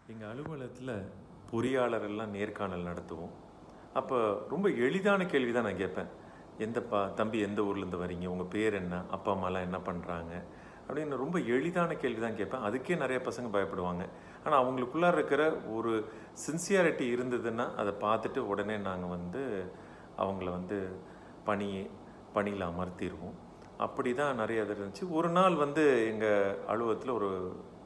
எங்கள் அலுவலகத்தில் பொறியாளர் எல்லாம் நேர்காணல் நடத்துவோம் அப்போ ரொம்ப எளிதான கேள்வி தான் நான் கேட்பேன் எந்தப்பா தம்பி எந்த ஊர்லேருந்து வரீங்க உங்கள் பேர் என்ன அப்பா அம்மாலாம் என்ன பண்ணுறாங்க அப்படின்னு ரொம்ப எளிதான கேள்வி தான் கேட்பேன் அதுக்கே நிறைய பசங்க பயப்படுவாங்க ஆனால் அவங்களுக்குள்ளார இருக்கிற ஒரு சின்சியாரிட்டி இருந்ததுன்னா அதை பார்த்துட்டு உடனே நாங்கள் வந்து அவங்கள வந்து பணி பணியில் அமர்த்திடுவோம் அப்படி தான் நிறைய இது இருந்துச்சு ஒரு நாள் வந்து எங்கள் அலுவலகத்தில் ஒரு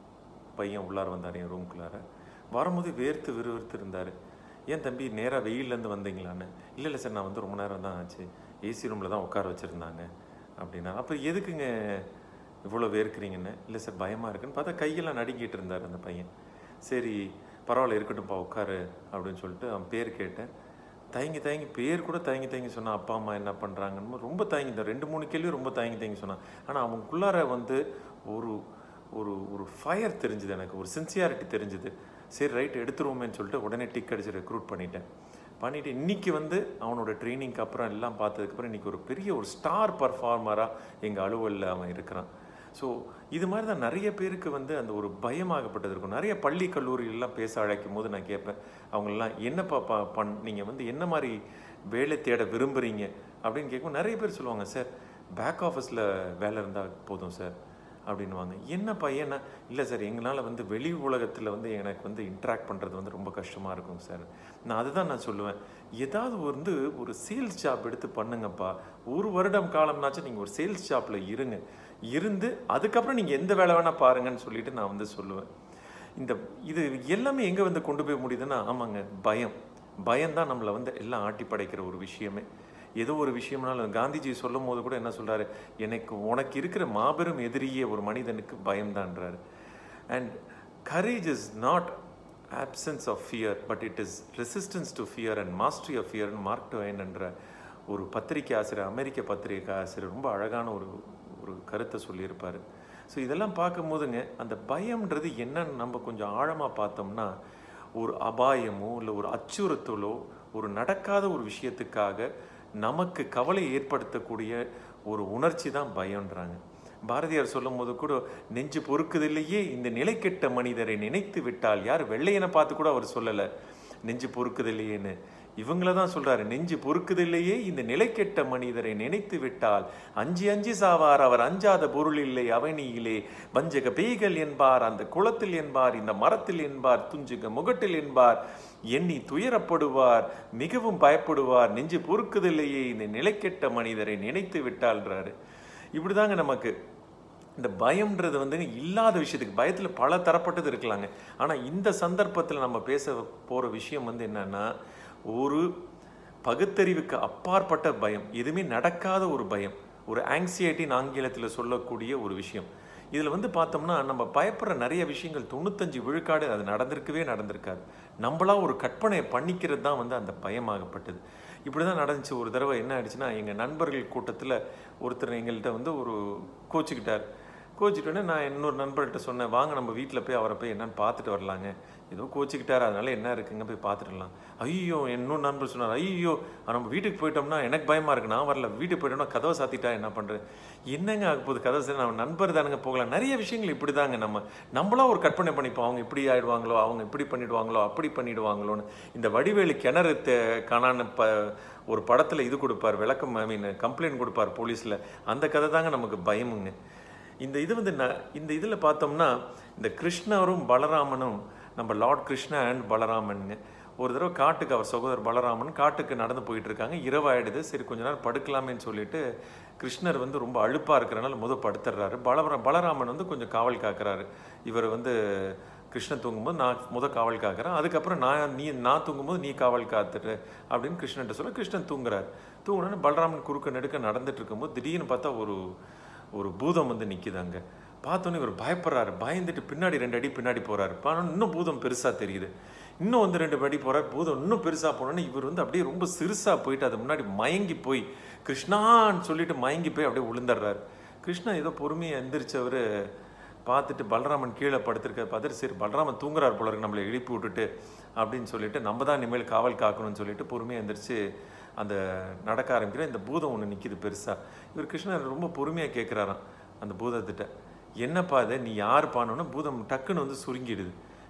பையன் உள்ளார வந்தார் என் ரூம்குள்ளார வரும்போது வேர்த்து விறுவிறுத்து இருந்தார் ஏன் தம்பி நேராக வெயில்லேருந்து வந்தீங்களான்னு இல்லை இல்லை சார் நான் வந்து ரொம்ப நேரம் தான் ஆச்சு ஏசி ரூமில் தான் உட்கார வச்சுருந்தாங்க அப்படின்னா அப்போ எதுக்குங்க இவ்வளோ வேர்க்கிறீங்கன்னு இல்லை சார் பயமாக இருக்குன்னு பார்த்தா கையெல்லாம் நடுங்கிட்டு இருந்தார் அந்த பையன் சரி பரவாயில்ல இருக்கட்டும்ப்பா உட்காரு அப்படின்னு சொல்லிட்டு அவன் பேர் கேட்டேன் தயங்கி தயங்கி பேர் கூட தயங்கி தயங்கி சொன்னான் அப்பா அம்மா என்ன பண்ணுறாங்கன்னு ரொம்ப தயங்கி தான் ரெண்டு மூணு கேள்வி ரொம்ப தயங்கி தயங்கி சொன்னான் ஆனால் அவனுக்குள்ளார வந்து ஒரு ஒரு ஒரு ஃபயர் தெரிஞ்சுது எனக்கு ஒரு சின்சியாரிட்டி தெரிஞ்சுது சரி ரைட் எடுத்துருவோமேன்னு சொல்லிட்டு உடனே டிக் அடிச்சு ரெக்ரூட் பண்ணிட்டேன் பண்ணிவிட்டு இன்றைக்கி வந்து அவனோட ட்ரைனிங்க்கு அப்புறம் எல்லாம் பார்த்ததுக்கப்புறம் இன்றைக்கி ஒரு பெரிய ஒரு ஸ்டார் பர்ஃபார்மராக எங்கள் அலுவலில் அவன் இருக்கிறான் ஸோ இது மாதிரி தான் நிறைய பேருக்கு வந்து அந்த ஒரு பயமாகப்பட்டது இருக்கும் நிறைய பள்ளி கல்லூரியிலலாம் பேச அழைக்கும் போது நான் கேட்பேன் அவங்களெலாம் என்னப்பா ப பண் நீங்கள் வந்து என்ன மாதிரி வேலை தேட விரும்புகிறீங்க அப்படின்னு கேட்கும் நிறைய பேர் சொல்லுவாங்க சார் பேக் ஆஃபீஸில் வேலை இருந்தால் போதும் சார் அப்படின்வாங்க என்னப்பா ஏன்னா இல்லை சார் எங்களால் வந்து வெளி உலகத்தில் வந்து எனக்கு வந்து இன்ட்ராக்ட் பண்ணுறது வந்து ரொம்ப கஷ்டமாக இருக்கும் சார் நான் அதுதான் நான் சொல்லுவேன் ஏதாவது வந்து ஒரு சேல்ஸ் ஜாப் எடுத்து பண்ணுங்கப்பா ஒரு வருடம் காலம்னாச்சும் நீங்கள் ஒரு சேல்ஸ் ஜாப்பில் இருங்க இருந்து அதுக்கப்புறம் நீங்கள் எந்த வேலை வேணால் பாருங்கன்னு சொல்லிட்டு நான் வந்து சொல்லுவேன் இந்த இது எல்லாமே எங்கே வந்து கொண்டு போய் முடியுதுன்னா ஆமாங்க பயம் பயம்தான் நம்மளை வந்து எல்லாம் ஆட்டி படைக்கிற ஒரு விஷயமே ஏதோ ஒரு விஷயம்னாலும் காந்திஜி சொல்லும் போது கூட என்ன சொல்கிறாரு எனக்கு உனக்கு இருக்கிற மாபெரும் எதிரியே ஒரு மனிதனுக்கு பயம்தான்றாரு and courage is not absence of fear but it is resistance to fear and mastery of fear Mark Twain என்ற ஒரு பத்திரிகை ஆசிரியர் அமெரிக்க பத்திரிகை ஆசிரியர் ரொம்ப அழகான ஒரு ஒரு கருத்தை சொல்லியிருப்பார் ஸோ இதெல்லாம் பார்க்கும்போதுங்க அந்த பயம்ன்றது என்னன்னு நம்ம கொஞ்சம் ஆழமாக பார்த்தோம்னா ஒரு அபாயமோ இல்லை ஒரு அச்சுறுத்தலோ ஒரு நடக்காத ஒரு விஷயத்துக்காக நமக்கு கவலை ஏற்படுத்தக்கூடிய ஒரு உணர்ச்சி தான் பயம்ன்றாங்க பாரதியார் சொல்லும் போது கூட நெஞ்சு பொறுக்குதில்லையே இந்த நிலை கெட்ட மனிதரை நினைத்து விட்டால் யார் வெள்ளையனை பார்த்து கூட அவர் சொல்லலை நெஞ்சு பொறுக்குதில்லையேன்னு இவங்கள தான் சொல்றாரு நெஞ்சு பொறுக்குதில்லையே இந்த நிலை கெட்ட மனிதரை நினைத்து விட்டால் அஞ்சு அஞ்சு சாவார் அவர் அஞ்சாத பொருள் இல்லை அவனியிலே வஞ்சக பேய்கள் என்பார் அந்த குளத்தில் என்பார் இந்த மரத்தில் என்பார் துஞ்சுக முகட்டில் என்பார் எண்ணி துயரப்படுவார் மிகவும் பயப்படுவார் நெஞ்சு பொறுக்குதில்லையே இந்த நிலை கெட்ட மனிதரை நினைத்து விட்டால்ன்றாரு இப்படிதாங்க நமக்கு இந்த பயம்ன்றது வந்து இல்லாத விஷயத்துக்கு பயத்தில் பல தரப்பட்டது இருக்கலாங்க ஆனால் இந்த சந்தர்ப்பத்தில் நம்ம பேச போகிற விஷயம் வந்து என்னன்னா ஒரு பகுத்தறிவுக்கு அப்பாற்பட்ட பயம் எதுவுமே நடக்காத ஒரு பயம் ஒரு ஆங்ஸைட்டின்னு ஆங்கிலத்தில் சொல்லக்கூடிய ஒரு விஷயம் இதில் வந்து பார்த்தோம்னா நம்ம பயப்படுற நிறைய விஷயங்கள் தொண்ணூத்தஞ்சு விழுக்காடு அது நடந்திருக்கவே நடந்திருக்காது நம்மளா ஒரு கற்பனையை பண்ணிக்கிறது தான் வந்து அந்த பயமாகப்பட்டது இப்படி தான் நடந்துச்சு ஒரு தடவை என்ன ஆயிடுச்சுன்னா எங்கள் நண்பர்கள் கூட்டத்தில் ஒருத்தர் எங்கள்கிட்ட வந்து ஒரு கோச்சிக்கிட்டார் கோச்சிக்கிட்டோன்னே நான் இன்னொரு நண்பர்கிட்ட சொன்னேன் வாங்க நம்ம வீட்டில் போய் அவரை போய் என்னன்னு பார்த்துட்டு வரலாங்க ஏதோ கோச்சிக்கிட்டார் அதனால என்ன இருக்குங்க போய் பார்த்துட்டுலாம் ஐயோ இன்னொரு நண்பர் சொன்னார் ஐயோ நம்ம வீட்டுக்கு போயிட்டோம்னா எனக்கு பயமாக இருக்கு நான் வரல வீட்டுக்கு போயிட்டோம்னா கதவை சாத்திட்டா என்ன பண்ணுறது என்னங்க ஆக போகுது கதவை சார் நம்ம நண்பர் தானுங்க போகலாம் நிறைய விஷயங்கள் இப்படி தாங்க நம்ம நம்மளா ஒரு கற்பனை பண்ணிப்போம் அவங்க இப்படி ஆயிடுவாங்களோ அவங்க இப்படி பண்ணிடுவாங்களோ அப்படி பண்ணிடுவாங்களோன்னு இந்த வடிவேலு கிணறு காணான்னு ப ஒரு படத்தில் இது கொடுப்பார் விளக்கம் ஐ மீன் கம்ப்ளைண்ட் கொடுப்பார் போலீஸில் அந்த கதை தாங்க நமக்கு பயமுங்க இந்த இது வந்து ந இந்த இதில் பார்த்தோம்னா இந்த கிருஷ்ணரும் பலராமனும் நம்ம லார்ட் கிருஷ்ணா அண்ட் பலராமனுங்க ஒரு தடவை காட்டுக்கு அவர் சகோதரர் பலராமன் காட்டுக்கு நடந்து போயிட்டு இருக்காங்க இரவாயிடுது சரி கொஞ்ச நேரம் படுக்கலாமேன்னு சொல்லிட்டு கிருஷ்ணர் வந்து ரொம்ப அழுப்பாக இருக்கிறனால முத படுத்துடுறாரு பலர பலராமன் வந்து கொஞ்சம் காவல் காக்குறாரு இவர் வந்து கிருஷ்ணன் தூங்கும்போது நான் முத காவல் காக்கிறேன் அதுக்கப்புறம் நான் நீ நான் தூங்கும்போது நீ காவல் காத்துட்டு அப்படின்னு கிருஷ்ணன்ட்ட சொல்ல கிருஷ்ணன் தூங்குறாரு தூங்குனோன்னு பலராமன் குறுக்க நெடுக்க நடந்துட்டு இருக்கும்போது திடீர்னு பார்த்தா ஒரு ஒரு பூதம் வந்து நிற்கிது அங்கே பார்த்தோன்னே இவர் பயப்படுறாரு பயந்துட்டு பின்னாடி ரெண்டு அடி பின்னாடி போகிறாரு ஆனால் இன்னும் பூதம் பெருசாக தெரியுது இன்னும் வந்து ரெண்டு அடி போகிறார் பூதம் இன்னும் பெருசாக போனோன்னே இவர் வந்து அப்படியே ரொம்ப சிறுசாக போயிட்டு அது முன்னாடி மயங்கி போய் கிருஷ்ணான்னு சொல்லிட்டு மயங்கி போய் அப்படியே விழுந்துடுறாரு கிருஷ்ணா ஏதோ பொறுமையாக எந்திரிச்சவர் பார்த்துட்டு பலராமன் கீழே படுத்திருக்க பார்த்துட்டு சரி பலராமன் தூங்குறார் போல இருக்கு நம்மளை எழுப்பி விட்டுட்டு அப்படின்னு சொல்லிட்டு நம்ம தான் இனிமேல் காவல் காக்கணும்னு சொல்லிட்டு பொறுமையாக எந்திரிச்சு அந்த நடக்க ஆரம்பிக்கிற இந்த பூதம் ஒன்று நிற்கிது பெருசாக இவர் கிருஷ்ணர் ரொம்ப பொறுமையாக கேட்குறாராம் அந்த பூதத்திட்ட என்னப்பா இது நீ யார் பானோன்னா பூதம் டக்குன்னு வந்து சுருங்கிடுது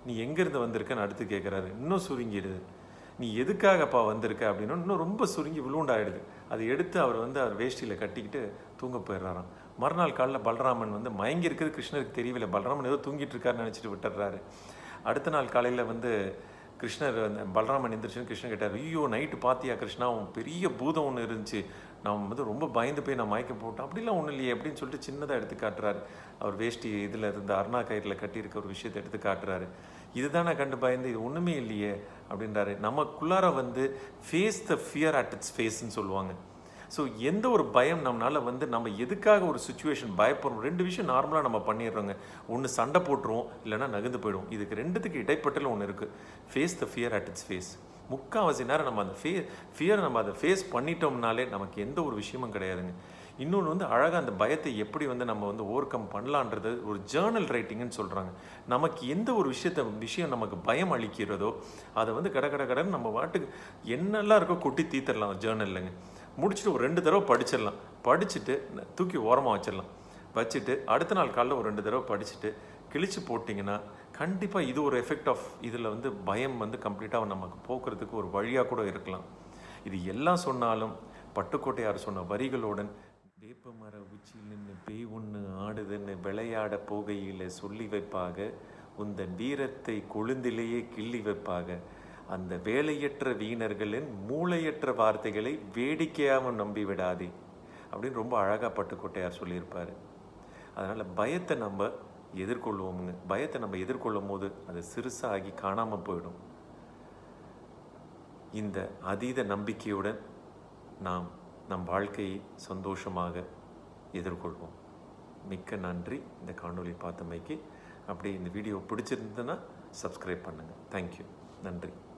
நீ எங்கேருந்து வந்திருக்கன்னு அடுத்து கேட்குறாரு இன்னும் சுருங்கிடுது நீ எதுக்காகப்பா வந்திருக்க அப்படின்னு இன்னும் ரொம்ப சுருங்கி விழுண்டாயிடுது அதை எடுத்து அவர் வந்து அவர் வேஷ்டியில் கட்டிக்கிட்டு தூங்க போயிடுறாராம் மறுநாள் காலைல பலராமன் வந்து மயங்கி இருக்கிறது கிருஷ்ணருக்கு தெரியவில்லை பலராமன் ஏதோ தூங்கிட்டு இருக்காருன்னு நினச்சிட்டு விட்டுறாரு அடுத்த நாள் காலையில் வந்து கிருஷ்ணர் அந்த பலராமன் எந்திரிச்சுன்னு கிருஷ்ணன் கேட்டார் ஐயோ நைட்டு பாத்தியா கிருஷ்ணா அவன் பெரிய பூதம் ஒன்று இருந்துச்சு நான் வந்து ரொம்ப பயந்து போய் நான் மயக்கம் போட்டேன் அப்படிலாம் ஒன்றும் இல்லையே அப்படின்னு சொல்லிட்டு சின்னதாக எடுத்து காட்டுறாரு அவர் வேஷ்டி இதில் இருந்த அருணா கயிறில் கட்டியிருக்க ஒரு விஷயத்தை எடுத்து காட்டுறாரு இதுதான் நான் கண்டு பயந்து இது ஒன்றுமே இல்லையே அப்படின்றாரு நமக்குள்ளார வந்து face the fear at its ஃபேஸ்ன்னு சொல்லுவாங்க ஸோ எந்த ஒரு பயம் நம்மளால வந்து நம்ம எதுக்காக ஒரு சுச்சுவேஷன் பயப்படுறோம் ரெண்டு விஷயம் நார்மலாக நம்ம பண்ணிடுறோங்க ஒன்று சண்டை போட்டுருவோம் இல்லைன்னா நகர்ந்து போயிடுவோம் இதுக்கு ரெண்டுத்துக்கு இடைப்பட்டல ஒன்று இருக்குது face the fear at its face முக்கால்வாசி நேரம் நம்ம அந்த ஃபே ஃபியரை நம்ம அதை ஃபேஸ் பண்ணிட்டோம்னாலே நமக்கு எந்த ஒரு விஷயமும் கிடையாதுங்க இன்னொன்று வந்து அழகாக அந்த பயத்தை எப்படி வந்து நம்ம வந்து ஓவர் கம் பண்ணலான்றது ஒரு ஜேர்னல் ரைட்டிங்னு சொல்கிறாங்க நமக்கு எந்த ஒரு விஷயத்த விஷயம் நமக்கு பயம் அளிக்கிறதோ அதை வந்து கட கட கடன்னு நம்ம வாட்டுக்கு என்னெல்லாம் இருக்கோ கொட்டி தீத்தரலாம் ஜேர்னல்லைங்க முடிச்சுட்டு ஒரு ரெண்டு தடவை படிச்சிடலாம் படிச்சுட்டு தூக்கி ஓரமாக வச்சிடலாம் வச்சுட்டு அடுத்த நாள் காலைல ஒரு ரெண்டு தடவை படிச்சுட்டு கிழிச்சு போட்டிங்கன்னா கண்டிப்பாக இது ஒரு எஃபெக்ட் ஆஃப் இதில் வந்து பயம் வந்து கம்ப்ளீட்டாக நமக்கு போக்குறதுக்கு ஒரு வழியாக கூட இருக்கலாம் இது எல்லாம் சொன்னாலும் பட்டுக்கோட்டையார் சொன்ன வரிகளுடன் வேப்ப மர உச்சியில் நின்று பேய் ஒன்று ஆடுதுன்னு விளையாட போகையில் சொல்லி வைப்பாக உந்தன் வீரத்தை கொழுந்திலேயே கிள்ளி வைப்பாக அந்த வேலையற்ற வீணர்களின் மூளையற்ற வார்த்தைகளை வேடிக்கையாக நம்பி விடாதே அப்படின்னு ரொம்ப அழகாக பட்டுக்கோட்டையார் சொல்லியிருப்பார் அதனால் பயத்தை நம்ம எதிர்கொள்வோமுங்க பயத்தை நம்ம எதிர்கொள்ளும் போது அது சிறுசாகி காணாமல் போயிடும் இந்த அதீத நம்பிக்கையுடன் நாம் நம் வாழ்க்கையை சந்தோஷமாக எதிர்கொள்வோம் மிக்க நன்றி இந்த காணொளி பார்த்தமைக்கு அப்படி இந்த வீடியோ பிடிச்சிருந்ததுன்னா சப்ஸ்கிரைப் பண்ணுங்கள் தேங்க்யூ நன்றி